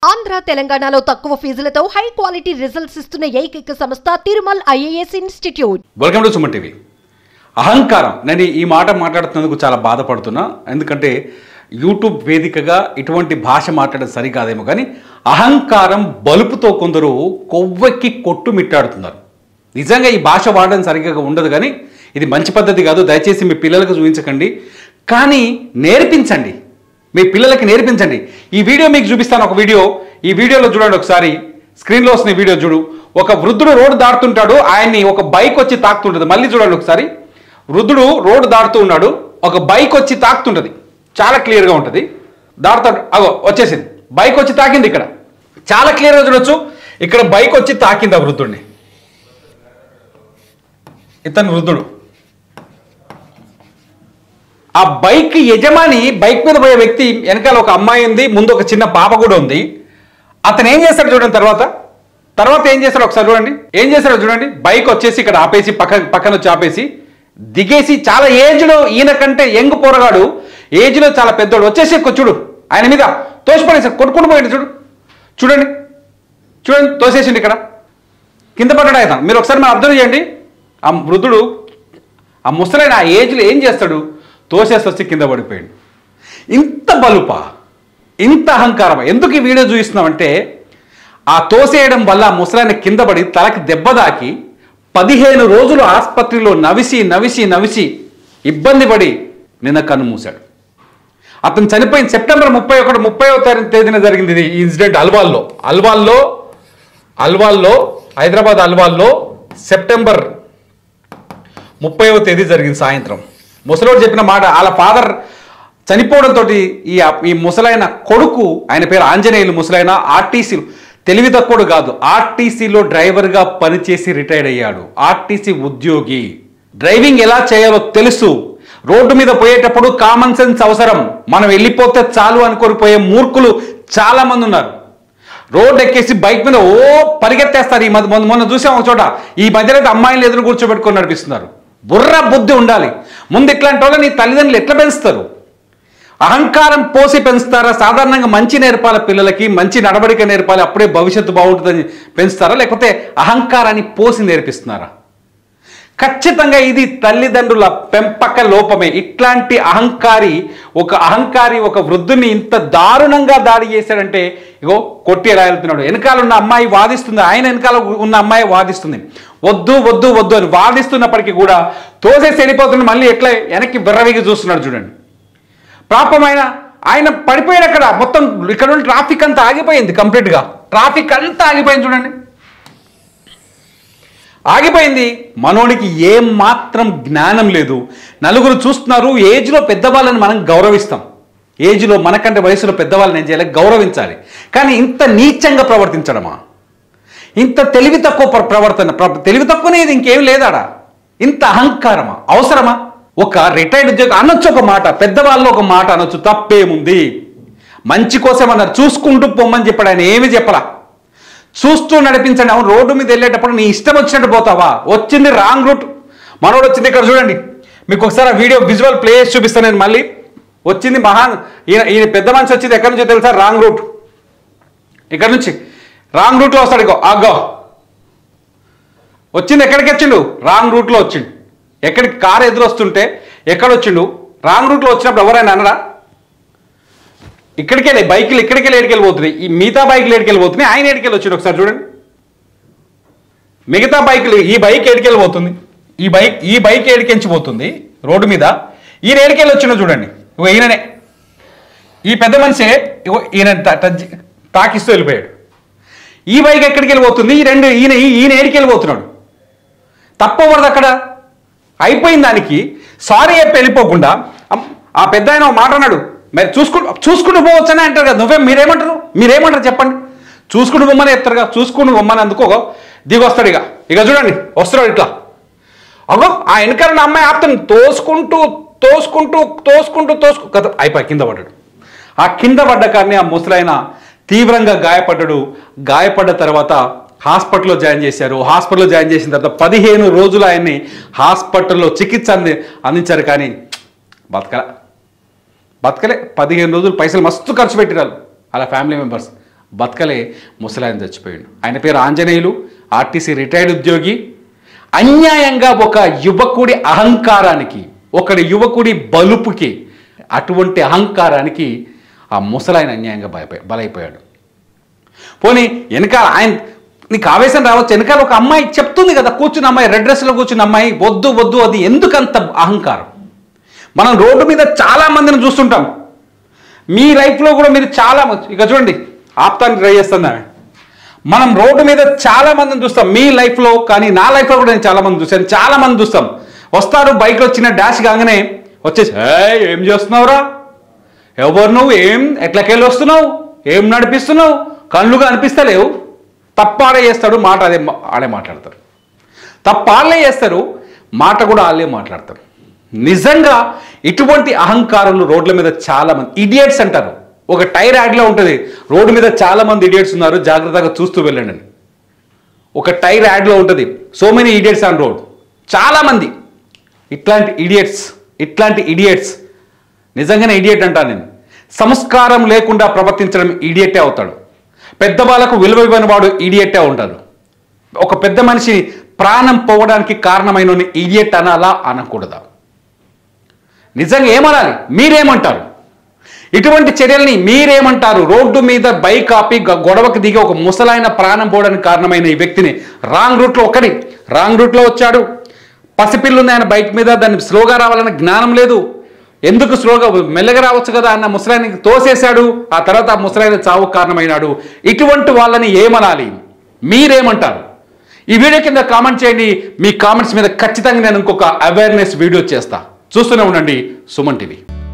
ఆంధ్ర తెలంగాణలో తక్కువ ఫీజులతో high quality results ఇస్తున్న ఏకైక సంస్థ Tirumal IAS institute welcome to Suman TV అహంకారం నేను ఈ మాట మాట్లాడుతున్నందుకు చాలా బాధపడుతున్నా ఎందుకంటే యూట్యూబ్ వేదికగా ఇటువంటి భాష మాట్లాడడం సరికాదేమో కానీ అహంకారం బలుపుతో కొందరు కొవ్వెక్కి కొట్టుమిట్టాడుతున్నారు నిజంగా ఈ భాష వాడడం సరిగ్గా ఉండదు కానీ ఇది మంచి పద్ధతి కాదు దయచేసి మీ పిల్లలకు చూపించకండి కానీ నేర్పించండి మీ పిల్లలకి నేర్పించండి ఈ వీడియో మీకు చూపిస్తాను ఒక వీడియో ఈ వీడియోలో చూడండి ఒకసారి స్క్రీన్లో వస్తున్న ఈ వీడియో చూడు ఒక వృద్ధుడు రోడ్డు దాటుతుంటాడు ఆయన్ని ఒక బైక్ వచ్చి తాకుతుంటుంది మళ్ళీ చూడండి ఒకసారి వృద్ధుడు రోడ్డు దాటుతూ ఉన్నాడు ఒక బైక్ వచ్చి తాకుతుంటుంది చాలా క్లియర్గా ఉంటుంది దాటుతాడు అగో వచ్చేసింది బైక్ వచ్చి తాకింది ఇక్కడ చాలా క్లియర్గా చూడొచ్చు ఇక్కడ బైక్ వచ్చి తాకింది ఆ వృద్ధుడిని ఇతను వృద్ధుడు ఆ బైక్ యజమాని బైక్ మీద పోయే వ్యక్తి వెనకాల ఒక అమ్మాయి ఉంది ముందు ఒక చిన్న పాప కూడా ఉంది అతను ఏం చేస్తాడు చూడండి తర్వాత తర్వాత ఏం చేస్తాడు ఒకసారి చూడండి ఏం చేస్తాడో చూడండి బైక్ వచ్చేసి ఇక్కడ ఆపేసి పక్క పక్కన వచ్చి ఆపేసి దిగేసి చాలా ఏజ్లో ఈయన కంటే యంగ్ పోరగాడు ఏజ్లో చాలా పెద్దోడు వచ్చేసి ఎక్కువ చూడు ఆయన మీద తోసిపడేసాడు కొట్టుకుని పోయాడు చూడు చూడండి చూడండి తోసేసిండి ఇక్కడ కింద పడ్డాడు ఆయన మీరు ఒకసారి మనం అబ్జర్వ్ చేయండి ఆ వృద్ధుడు ఆ ముసలైన ఆ ఏజ్లో ఏం చేస్తాడు తోసేసి వచ్చి కింద పడిపోయాడు ఇంత బలుప ఇంత అహంకారం ఎందుకు ఈ వీడియో చూపిస్తున్నామంటే ఆ తోసేయడం వల్ల ఆ ముసలాయన కింద పడి తలకి దెబ్బ తాకి పదిహేను రోజులు ఆసుపత్రిలో నవిసి నవిసి నవిసి ఇబ్బంది పడి నిన్న కన్ను మూశాడు అతను చనిపోయిన సెప్టెంబర్ ముప్పై ఒకటి ముప్పై తేదీన జరిగింది ఇది ఈ ఇన్సిడెంట్ అల్వాల్లో అల్వాల్లో అల్వాల్లో హైదరాబాద్ అల్వాల్లో సెప్టెంబర్ ముప్పైవ తేదీ జరిగింది సాయంత్రం ముసలోడు చెప్పిన మాట వాళ్ళ ఫాదర్ చనిపోవడంతో ఈ ఈ ముసలైన కొడుకు ఆయన పేరు ఆంజనేయులు ముసలైన ఆర్టీసీ తెలివి తక్కువడు కాదు ఆర్టీసీలో డ్రైవర్గా పనిచేసి రిటైర్డ్ అయ్యాడు ఆర్టీసీ ఉద్యోగి డ్రైవింగ్ ఎలా చేయాలో తెలుసు రోడ్డు మీద పోయేటప్పుడు కామన్ సెన్స్ అవసరం మనం వెళ్ళిపోతే చాలు అనుకొని పోయే మూర్ఖులు చాలా మంది ఉన్నారు రోడ్ ఎక్కేసి బైక్ మీద ఓ పరిగెత్తేస్తారు ఈ మధ్య మొన్న మొన్న చూసాం ఒక చోట ఈ మధ్యలో అయితే అమ్మాయిలు ఎదురు కూర్చోబెట్టుకొని నడిపిస్తున్నారు బుర్ర బుద్ధి ఉండాలి ముందు ఇట్లాంటి వాళ్ళని నీ తల్లిదండ్రులు ఎట్లా పెంచుతారు అహంకారం పోసి పెంచుతారా సాధారణంగా మంచి నేర్పాలి పిల్లలకి మంచి నడవడిక నేర్పాలి అప్పుడే భవిష్యత్తు బాగుంటుందని పెంచుతారా లేకపోతే అహంకారాన్ని పోసి నేర్పిస్తున్నారా ఖచ్చితంగా ఇది తల్లిదండ్రుల పెంపక లోపమే ఇట్లాంటి అహంకారి ఒక అహంకారి ఒక వృద్ధుని ఇంత దారుణంగా దాడి చేశాడంటే ఇగో కొట్టి ఎలా వెళ్తున్నాడు వెనకాల ఉన్న అమ్మాయి వాదిస్తుంది ఆయన వెనకాల ఉన్న అమ్మాయి వాదిస్తుంది వద్దు వద్దు వద్దు అని వాదిస్తున్నప్పటికీ కూడా తోసేసి వెళ్ళిపోతుంది మళ్ళీ ఎట్లా వెనక్కి బిర్రవిగి చూస్తున్నాడు చూడండి పాపమైన ఆయన పడిపోయాడు అక్కడ మొత్తం ఇక్కడ ఉన్న ట్రాఫిక్ అంతా ఆగిపోయింది కంప్లీట్గా ట్రాఫిక్ అంతా ఆగిపోయింది చూడండి ఆగిపోయింది మనోడికి ఏం మాత్రం జ్ఞానం లేదు నలుగురు చూస్తున్నారు ఏజ్లో పెద్దవాళ్ళని మనం గౌరవిస్తాం ఏజ్లో మనకంటే వయసులో పెద్దవాళ్ళని ఏం చేయాలి గౌరవించాలి కానీ ఇంత నీచంగా ప్రవర్తించడమా ఇంత తెలివి తక్కువ ప్ర- ప్రవర్తన ప్ర- తెలివి తక్కువనేది ఇంకేం లేదాడా ఇంత అహంకారమా అవసరమా ఒక రిటైర్డ్ ఉద్యోగి అనొచ్చు ఒక మాట పెద్దవాళ్ళు ఒక మాట అనొచ్చు తప్పేముంది మంచి కోసం అన్నారు చూసుకుంటూ పొమ్మని చెప్పాడు ఆయన ఏమి చెప్పలా చూస్తూ నడిపించండి అవును రోడ్డు మీద వెళ్ళేటప్పుడు నీ ఇష్టం వచ్చినట్టు పోతావా వచ్చింది రాంగ్ రూట్ మనోడు వచ్చింది ఇక్కడ చూడండి మీకు ఒకసారి ఆ వీడియో విజువల్ ప్లే చేసి చూపిస్తాను నేను మళ్ళీ వచ్చింది మహాన్ ఈయన ఈయన పెద్ద మనిషి వచ్చింది ఎక్కడి నుంచో తెలుసా రాంగ్ రూట్ ఇక్కడ నుంచి రాంగ్ రూట్లో వస్తాడు ఇగో ఆగో వచ్చింది ఎక్కడికి వచ్చిండు రాంగ్ రూట్లో వచ్చిండు ఎక్కడికి కారు ఎదురు వస్తుంటే ఎక్కడ వచ్చిండు రాంగ్ రూట్లో వచ్చినప్పుడు ఎవరైనా అనరా ఇక్కడికి వెళ్ళి బైకులు ఇక్కడికి వెళ్ళి ఎడికెళ్ళిపోతున్నాయి ఈ మిగతా బైకులు ఎడికెళ్ళిపోతున్నాయి ఆయన ఎడికెళ్ళి వచ్చిండు ఒకసారి చూడండి మిగతా బైకులు ఈ బైక్ ఎడికెళ్ళిపోతుంది ఈ బైక్ ఈ బైక్ ఎడికెంచిపోతుంది రోడ్డు మీద ఈయన ఎడికెళ్ళి వచ్చిండో చూడండి ఇగో ఈయననే ఈ పెద్ద మనిషే ఇగో ఈయన ట- టచ్ తాకిస్తూ వెళ్ళిపోయాడు ఈ బైక్ ఎక్కడికి వెళ్ళిపోతుంది ఈ రెండు ఈయన ఈ- ఈయన ఏడికి వెళ్ళిపోతున్నాడు తప్పకూడదు అక్కడ అయిపోయింది దానికి సారీ చెప్పి వెళ్ళిపోకుండా అమ్- ఆ పెద్ద ఆయన ఒక మాట అన్నాడు మరి చూసుకుంటూ చూసుకుంటూ పోవచ్చని అంటారు కదా నువ్వే మీరేమంటారు మీరేమంటారు చెప్పండి చూసుకుంటూ బొమ్మని చెప్తారు కదా చూసుకుంటూ బొమ్మని అందుకో దిగి వస్తాడు ఇక ఇక చూడండి వస్తున్నాడు ఇట్లా అగో ఆ వెనకాల ఉన్న అమ్మాయి ఆపుతుంది తోసుకుంటూ తోసుకుంటూ తోసుకుంటూ తోసుకు కథ అయిపోయి కింద పడ్డాడు ఆ కింద పడ్డ కానీ ఆ ముసలాయన తీవ్రంగా గాయపడ్డాడు గాయపడ్డ తర్వాత హాస్పిటల్లో జాయిన్ చేశారు హాస్పిటల్లో జాయిన్ చేసిన తర్వాత పదిహేను రోజులు ఆయన్ని హాస్పిటల్లో చికిత్స అంది అందించారు కానీ బతకల బతకలే పదిహేను రోజులు పైసలు మస్తు ఖర్చు పెట్టిరారు అలా ఫ్యామిలీ మెంబర్స్ బతకలే ముసలాయన చచ్చిపోయాడు ఆయన పేరు ఆంజనేయులు ఆర్టీసీ రిటైర్డ్ ఉద్యోగి అన్యాయంగా ఒక యువకుడి అహంకారానికి ఒకడి యువకుడి బలుపుకి అటువంటి అహంకారానికి ఆ ముసలాయన అన్యాయంగా భయప బలైపోయాడు పోనీ వెనకాల ఆయన నీకు ఆవేశం రావచ్చు వెనకాల ఒక అమ్మాయి చెప్తుంది కదా కూర్చున్న అమ్మాయి రెడ్ డ్రెస్లో కూర్చున్న అమ్మాయి వద్దు వద్దు అది ఎందుకంత అహంకారం మనం రోడ్డు మీద చాలా మందిని చూస్తుంటాం మీ లైఫ్లో కూడా మీరు చాలా మంది- ఇక చూడండి ఆప్తానికి ట్రై చేస్తున్నా మనం రోడ్డు మీద చాలా మందిని చూస్తాం మీ లైఫ్లో కానీ నా లైఫ్లో కూడా నేను చాలా మంది చూశాను చాలా మంది చూస్తాం వస్తారు బైక్లో చిన్న డాష్ కాగానే వచ్చేసి "ఏయ్, ఏం చేస్తున్నావురా ఎవరు నువ్వు ఏం ఎట్లకెళ్ళి వస్తున్నావు ఏం నడిపిస్తున్నావు కళ్ళుగా అనిపిస్తలేవు తప్పాడే చేస్తాడు మాట అదే మా- ఆడే మాట్లాడతారు తప్ప వాళ్ళే చేస్తారు మాట కూడా వాళ్ళే మాట్లాడతారు నిజంగా ఇటువంటి అహంకారులు రోడ్ల మీద చాలా మంది ఇడియట్స్ అంటారు ఒక టైర్ యాడ్లో ఉంటుంది రోడ్డు మీద చాలా మంది ఇడియట్స్ ఉన్నారు జాగ్రత్తగా చూస్తూ వెళ్ళండి అని ఒక టైర్ యాడ్లో ఉంటుంది so many idiots on road చాలా మంది ఇట్లాంటి ఇడియట్స్ ఇట్లాంటి ఇడియట్స్ నిజంగానే ఇడియట్ అంటాను నేను సంస్కారం లేకుండా ప్రవర్తించడం ఇడియట్టే అవుతాడు పెద్ద వాళ్ళకు విలువ ఇవ్వని వాడు ఇడియట్టే ఉంటాడు ఒక పెద్ద మనిషి ప్రాణం పోవడానికి కారణమైన ఇడియట్ అనాలా అనకూడదా నిజంగా ఏమనాలి మీరేమంటారు ఇటువంటి చర్యల్ని మీరేమంటారు రోడ్డు మీద బైక్ ఆపి గ- గొడవకి దిగి ఒక ముసలాయన ప్రాణం పోవడానికి కారణమైన ఈ వ్యక్తిని రాంగ్ రూట్లో ఒకటి రాంగ్ రూట్లో వచ్చాడు పసిపిల్లు ఉంది ఆయన బైక్ మీద దాన్ని స్లోగా రావాలన్న జ్ఞానం లేదు ఎందుకు స్లోగా మెల్లగా రావచ్చు కదా అన్న ముసలాయనకి తోసేశాడు ఆ తర్వాత ఆ ముసలాయన చావు కారణమైనాడు ఇటువంటి వాళ్ళని ఏమనాలి మీరేమంటారు ఈ వీడియో కింద కామెంట్ చేయండి మీ కామెంట్స్ మీద ఖచ్చితంగా నేను ఇంకొక అవేర్నెస్ వీడియో చేస్తా చూస్తూనే ఉండండి సుమన్ టీవీ